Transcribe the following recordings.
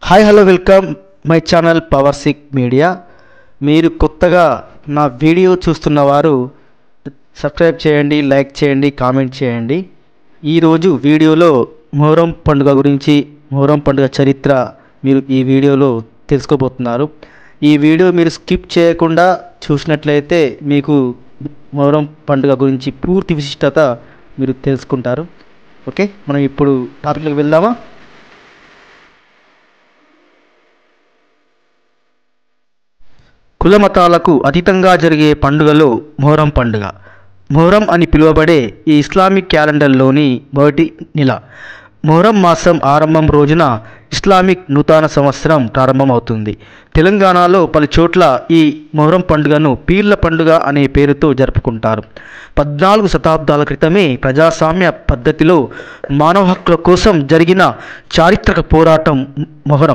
hi hello welcome my channel power sick media మీరు కొత్తగా నా వీడియో చూస్తున్న వారు సబ్స్క్రైబ్ చేయండి లైక్ చేయండి కామెంట్ చేయండి ఈరోజు వీడియోలో మొహరం పండుగ గురించి మొహరం పండుగ చరిత్ర మీరు ఈ వీడియోలో తెలుసుకోబోతున్నారు ఈ వీడియో మీరు స్కిప్ చేయకుండా చూసినట్లయితే మీకు మొహరం పండుగ గురించి పూర్తి విశిష్టత మీరు తెలుసుకుంటారు ఓకే మనం ఇప్పుడు టాపిక్లోకి వెళ్దామా కుల మతాలకు అతీతంగా జరిగే పండుగలో మొహరం పండుగ మొహరం అని పిలువబడే ఈ ఇస్లామిక్ క్యాలెండర్లోని మొదటి నెల మొహరం మాసం ఆరంభం రోజున ఇస్లామిక్ నూతన సంవత్సరం ప్రారంభమవుతుంది తెలంగాణలో పలు చోట్ల ఈ మొహరం పండుగను పీర్ల పండుగ అనే పేరుతో జరుపుకుంటారు పద్నాలుగు శతాబ్దాల క్రితమే ప్రజాస్వామ్య పద్ధతిలో మానవ హక్కుల కోసం జరిగిన చారిత్రక పోరాటం మొహరం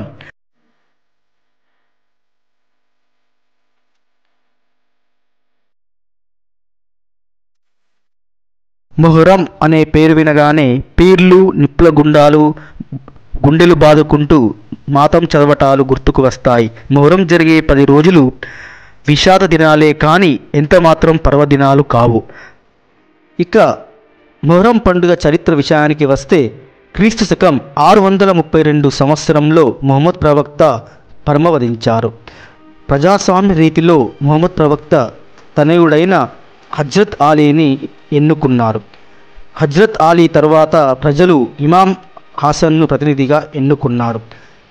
మొహరం అనే పేరు వినగానే పీర్లు నిప్పుల గుండాలు గుండెలు బాదుకుంటూ మాతం చదవటాలు గుర్తుకు వస్తాయి మొహరం జరిగే పది రోజులు విషాద దినాలే కానీ ఎంత మాత్రం పర్వదినాలు కావు ఇక మొహరం పండుగ చరిత్ర విషయానికి వస్తే క్రీస్తు శకం ఆరు వందల ముప్పై రెండు సంవత్సరంలో మొహమ్మద్ ప్రవక్త పరమవధించారు ప్రజాస్వామ్య రీతిలో మొహమ్మద్ ప్రవక్త తనయుడైన హజ్రత్ ఆలీని ఎన్నుకున్నారు హజ్రత్ ఆలీ తర్వాత ప్రజలు ఇమాం హాసన్ను ప్రతినిధిగా ఎన్నుకున్నారు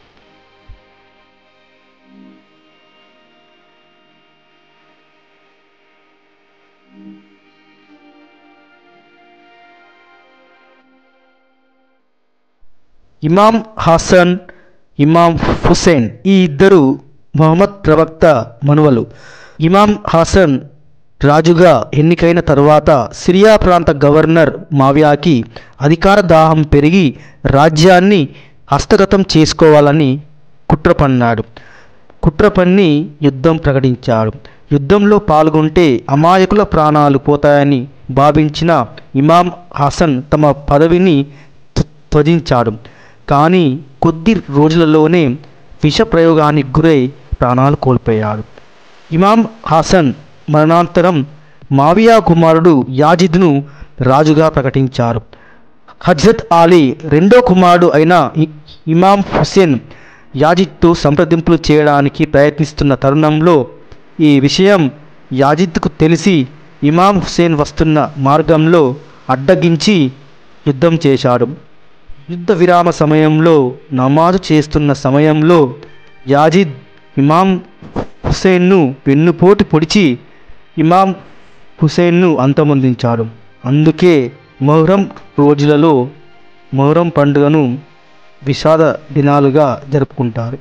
ఇమాం హాసన్ ఇమాం హుసేన్ ఈ ఇద్దరు మొహమ్మద్ ప్రవక్త మనువలు ఇమాం హాసన్ రాజుగా ఎన్నికైన తరువాత సిరియా ప్రాంత గవర్నర్ మావ్యాకి అధికార దాహం పెరిగి రాజ్యాన్ని హస్తగతం చేసుకోవాలని కుట్ర పన్నాడు కుట్ర పన్ని యుద్ధం ప్రకటించాడు యుద్ధంలో పాల్గొంటే అమాయకుల ప్రాణాలు పోతాయని భావించిన ఇమాం హాసన్ తమ పదవిని త్వ- త్యజించాడు కానీ కొద్ది రోజులలోనే విష ప్రయోగానికి గురై ప్రాణాలు కోల్పోయాడు ఇమాం హాసన్ మరణాంతరం మావియా కుమారుడు యాజిద్ను రాజుగా ప్రకటించారు హజ్రత్ ఆలీ రెండో కుమారుడు అయిన ఇ- ఇమాం హుసేన్ యాజిద్తో సంప్రదింపులు చేయడానికి ప్రయత్నిస్తున్న తరుణంలో ఈ విషయం యాజిద్కు తెలిసి ఇమాం హుసేన్ వస్తున్న మార్గంలో అడ్డగించి యుద్ధం చేశాడు యుద్ధ విరామ సమయంలో నమాజు చేస్తున్న సమయంలో యాజిద్ ఇమాం హుసేన్ను వెన్నుపోటు పొడిచి ఇమాం హుసేన్ను అంతమొందించాడు అందుకే మొహరం రోజులలో మొహరం పండుగను విషాద దినాలుగా జరుపుకుంటారు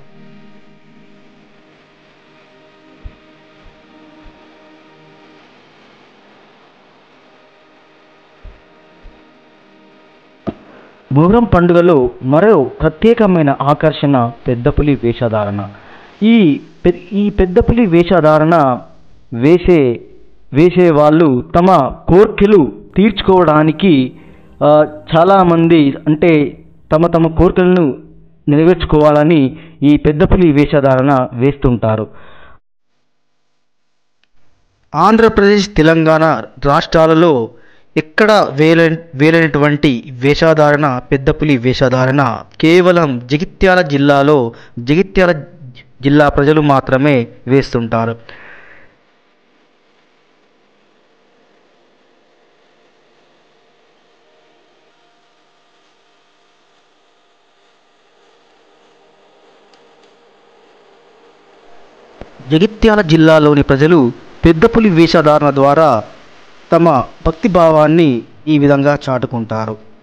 మొహరం పండుగలో మరో ప్రత్యేకమైన ఆకర్షణ పెద్దపులి వేషధారణ ఈ పె- ఈ పెద్దపులి వేషధారణ వేసే వేసే వాళ్ళు తమ కోర్కెలు తీర్చుకోవడానికి ఆ, చాలామంది అంటే తమ తమ కోరికలను నెరవేర్చుకోవాలని ఈ పెద్దపులి వేషధారణ వేస్తుంటారు ఆంధ్రప్రదేశ్ తెలంగాణ రాష్ట్రాలలో ఎక్కడ వేల వేలైనటువంటి వేషధారణ పెద్దపులి వేషధారణ కేవలం జగిత్యాల జిల్లాలో జగిత్యాల జిల్లా ప్రజలు మాత్రమే వేస్తుంటారు జగిత్యాల జిల్లాలోని ప్రజలు పెద్దపులి వేషధారణ ద్వారా తమ భక్తి భావాన్ని ఈ విధంగా చాటుకుంటారు